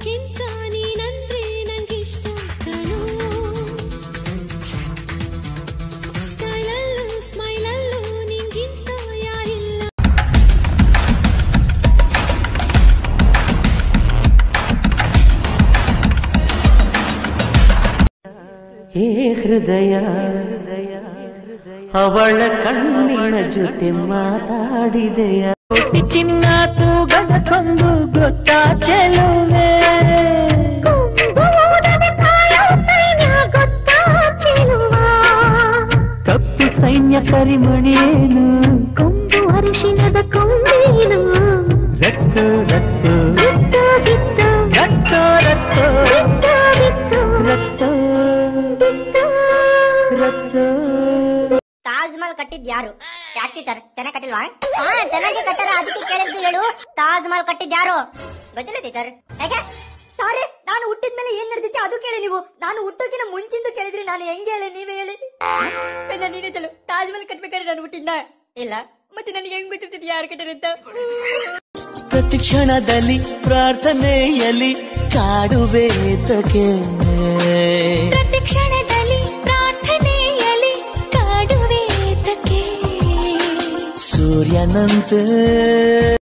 ಎಲ್ಲಕ್ಕಿಂತ ನೀನಂದ್ರೆ ನಂಗಿಷ್ಟ ಕಣೋ ಸ್ಟೈಲಲ್ಲೂ ಸ್ಮೈಲಲ್ಲೂ ನಿಂಗಿಂತ ಯಾರಿಲ್ಲ ಹೇ ಹೃದಯ ಅವಳ ಕಣ್ಣಿನ ಜೊತೆ ಮಾತಾಡಿದೆಯ ಕೋಟಿ ಚಿನ್ನ ತೂಗದಕ್ಕೊಂದು ಗೊತ್ತಾ ಚೆಲುವೆ ಕಪ್ಪು ಸೈನ್ಯ ಕರಿಮಣಿಯೇನು ಕೊಂಬು ಅರಿಶಿನದ ಕೊಂಬೇನು ರಕ್ತ ರಕ್ತ ಬಿತ್ತು ಬಿತ್ತು ರಕ್ತ ರಕ್ತ ಬಿತ್ತು ಬಿತ್ತು ರಕ್ತ ಬಿತ್ತು ರಕ್ತ ತಾಜ್ ಮಹಲ್ ಕಟ್ಟಿದ್ ಯಾರು ಯಾಕೆ ಟೀಚರ್ ಚೆನ್ನಾಗಿ ಕಟ್ಟಿಲ್ವಾ ಹಾ ಚೆನ್ನಾಗಿ ಕಟ್ಟಾರ ಅದಕ್ಕೆ ಕೇಳಿದ್ದು ಹೇಳು ತಾಜ್ ಮಹಲ್ ಕಟ್ಟಿದ್ ಯಾರು ಗೊತ್ತಿಲ್ಲ ಟೀಚರ್ ಯಾಕೆ ಸಾರಿ ನಾನು ಹುಟ್ಟಿದ ಮೇಲೆ ಏನ್ ನಡೆದಿತ್ತೆ ಅದು ಕೇಳಿ ನೀವು ನಾನು ಹುಟ್ಟೋಕಿನ ಮುಂಚಿಂದ ಕೇಳಿದ್ರಿ ನಾನು ಹೆಂಗೆ ಹೇಳಿ ನೀವೇ ಹೇಳಿ ಬೇಡ ನೀನೇ ಚಲು ತಾಜ್ ಮಹಲ್ ಕಟ್ಬೇಕಾದ್ರೆ ನಾನು ಹುಟ್ಟಿದ್ನ ಇಲ್ಲ ಮತ್ತೆ ನನಗೆ ಹೆಂಗ್ ಗೊತ್ತಿರ್ತದೆ ಯಾರು ಕಟ್ಟಿರಂತ ಪ್ರತಿ ಕ್ಷಣದಲ್ಲಿ ಪ್ರಾರ್ಥನೆಯಲ್ಲಿ ಕಾಡುವೇತಕ್ಕೆ ಪ್ರತಿ ಕ್ಷಣದಲ್ಲಿ ಪ್ರಾರ್ಥನೆಯಲ್ಲಿ ಕಾಡುವೆ ತಕ್ಕೆ ಸೂರ್ಯನಂತೆ